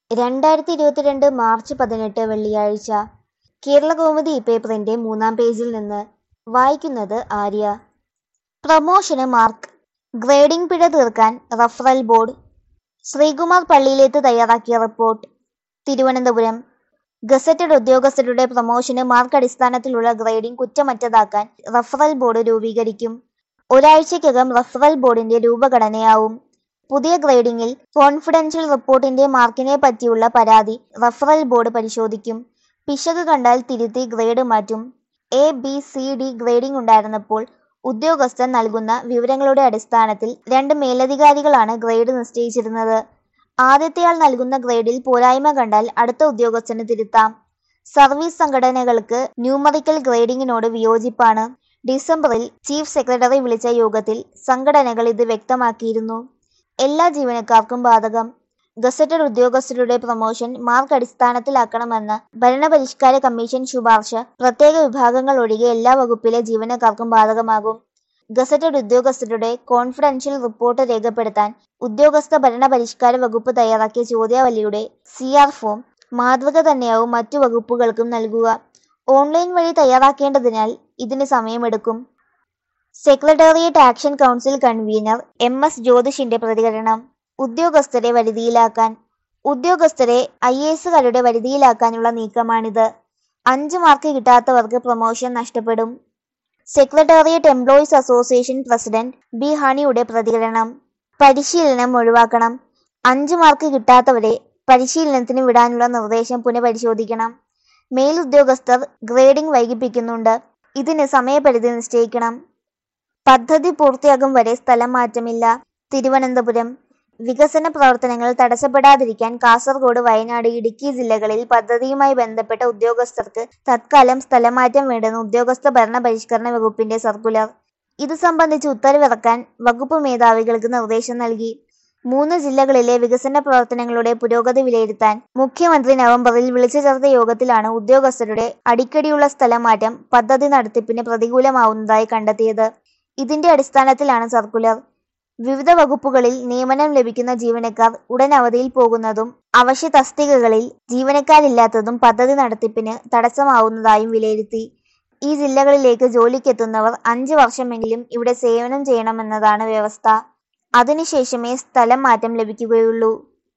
രണ്ടായിരത്തി ഇരുപത്തിരണ്ട് മാർച്ച് പതിനെട്ട് വെള്ളിയാഴ്ച കേരളകൗമുദി പേപ്പറിന്റെ മൂന്നാം പേജിൽ നിന്ന് വായിക്കുന്നത് ആര്യ പ്രമോഷന് മാർക്ക് ഗ്രേഡിംഗ് പിഴ തീർക്കാൻ റഫറൽ ബോർഡ് ശ്രീകുമാർ പള്ളിയിലേത്ത് തയ്യാറാക്കിയ റിപ്പോർട്ട് തിരുവനന്തപുരം ഗസറ്റഡ് ഉദ്യോഗസ്ഥരുടെ പ്രമോഷന് മാർക്ക് അടിസ്ഥാനത്തിലുള്ള ഗ്രേഡിംഗ് കുറ്റമറ്റതാക്കാൻ റഫറൽ ബോർഡ് രൂപീകരിക്കും ഒരാഴ്ചയ്ക്കകം റഫറൽ ബോർഡിന്റെ രൂപഘടനയാവും പുതിയ ഗ്രേഡിംഗിൽ കോൺഫിഡൻഷ്യൽ റിപ്പോർട്ടിന്റെ മാർക്കിനെ പറ്റിയുള്ള പരാതി റഫറൽ ബോർഡ് പരിശോധിക്കും പിശക് കണ്ടാൽ തിരുത്തി ഗ്രേഡ് മാറ്റും A B C D grading ഉണ്ടായിരുന്നപ്പോൾ ഉദ്യോഗസ്ഥർ നൽകുന്ന വിവരങ്ങളുടെ അടിസ്ഥാനത്തിൽ രണ്ട് മേലധികാരികളാണ് ഗ്രേഡ് നിശ്ചയിച്ചിരുന്നത് ആദ്യത്തെയാൾ നൽകുന്ന ഗ്രേഡിൽ പോരായ്മ കണ്ടാൽ അടുത്ത ഉദ്യോഗസ്ഥന് തിരുത്താം സർവീസ് സംഘടനകൾക്ക് ന്യൂമറിക്കൽ ഗ്രേഡിംഗിനോട് വിയോജിപ്പാണ് ഡിസംബറിൽ ചീഫ് സെക്രട്ടറി വിളിച്ച യോഗത്തിൽ സംഘടനകൾ ഇത് വ്യക്തമാക്കിയിരുന്നു എല്ലാ ജീവനക്കാർക്കും ബാധകം ഗസറ്റഡ് ഉദ്യോഗസ്ഥരുടെ പ്രമോഷൻ മാർക്ക് അടിസ്ഥാനത്തിലാക്കണമെന്ന ഭരണപരിഷ്കാര കമ്മീഷൻ ശുപാർശ പ്രത്യേക വിഭാഗങ്ങൾ ഒഴികെ എല്ലാ വകുപ്പിലെ ജീവനക്കാർക്കും ബാധകമാകും ഗസറ്റഡ് ഉദ്യോഗസ്ഥരുടെ കോൺഫിഡൻഷ്യൽ റിപ്പോർട്ട് രേഖപ്പെടുത്താൻ ഉദ്യോഗസ്ഥ ഭരണപരിഷ്കാര വകുപ്പ് തയ്യാറാക്കിയ ചോദ്യാവലിയുടെ സി ആർ ഫോം മാതൃക തന്നെയാവും മറ്റു വകുപ്പുകൾക്കും നൽകുക ഓൺലൈൻ വഴി തയ്യാറാക്കേണ്ടതിനാൽ ഇതിന് സമയമെടുക്കും secretariat action council convener M S ജ്യോതിഷിന്റെ പ്രതികരണം ഉദ്യോഗസ്ഥരെ വരുതിയിലാക്കാൻ ഉദ്യോഗസ്ഥരെ ഐ എസുകാരുടെ വരുതിയിലാക്കാനുള്ള നീക്കമാണിത് അഞ്ച് മാർക്ക് കിട്ടാത്തവർക്ക് പ്രൊമോഷൻ നഷ്ടപ്പെടും secretariat employees association president B ഹണിയുടെ പ്രതികരണം പരിശീലനം ഒഴിവാക്കണം അഞ്ച് മാർക്ക് കിട്ടാത്തവരെ പരിശീലനത്തിന് വിടാനുള്ള നിർദ്ദേശം പുനഃപരിശോധിക്കണം മേലുദ്യോഗസ്ഥർ ഗ്രേഡിംഗ് വൈകിപ്പിക്കുന്നുണ്ട് ഇതിന് സമയപരിധി നിശ്ചയിക്കണം പദ്ധതി പൂർത്തിയാകും വരെ സ്ഥലം മാറ്റമില്ല തിരുവനന്തപുരം വികസന പ്രവർത്തനങ്ങൾ തടസ്സപ്പെടാതിരിക്കാൻ കാസർഗോഡ് വയനാട് ഇടുക്കി ജില്ലകളിൽ പദ്ധതിയുമായി ബന്ധപ്പെട്ട ഉദ്യോഗസ്ഥർക്ക് തത്കാലം സ്ഥലമാറ്റം വേണ്ടെന്ന് ഉദ്യോഗസ്ഥ ഭരണ പരിഷ്കരണ വകുപ്പിന്റെ സർക്കുലർ ഇത് സംബന്ധിച്ച് ഉത്തരവിറക്കാൻ വകുപ്പ് മേധാവികൾക്ക് നിർദ്ദേശം നൽകി മൂന്ന് ജില്ലകളിലെ വികസന പ്രവർത്തനങ്ങളുടെ പുരോഗതി വിലയിരുത്താൻ മുഖ്യമന്ത്രി നവംബറിൽ വിളിച്ചു ചേർത്ത യോഗത്തിലാണ് ഉദ്യോഗസ്ഥരുടെ അടിക്കടിയുള്ള സ്ഥലമാറ്റം പദ്ധതി നടത്തിപ്പിന് പ്രതികൂലമാവുന്നതായി കണ്ടെത്തിയത് ഇതിന്റെ അടിസ്ഥാനത്തിലാണ് സർക്കുലർ വിവിധ വകുപ്പുകളിൽ നിയമനം ലഭിക്കുന്ന ജീവനക്കാർ ഉടൻ അവധിയിൽ പോകുന്നതും അവശ്യ തസ്തികകളിൽ ജീവനക്കാരില്ലാത്തതും പദ്ധതി നടത്തിപ്പിന് തടസ്സമാവുന്നതായും വിലയിരുത്തി ഈ ജില്ലകളിലേക്ക് ജോലിക്കെത്തുന്നവർ അഞ്ച് വർഷമെങ്കിലും ഇവിടെ സേവനം ചെയ്യണമെന്നതാണ് വ്യവസ്ഥ അതിനുശേഷമേ സ്ഥലം മാറ്റം ലഭിക്കുകയുള്ളൂ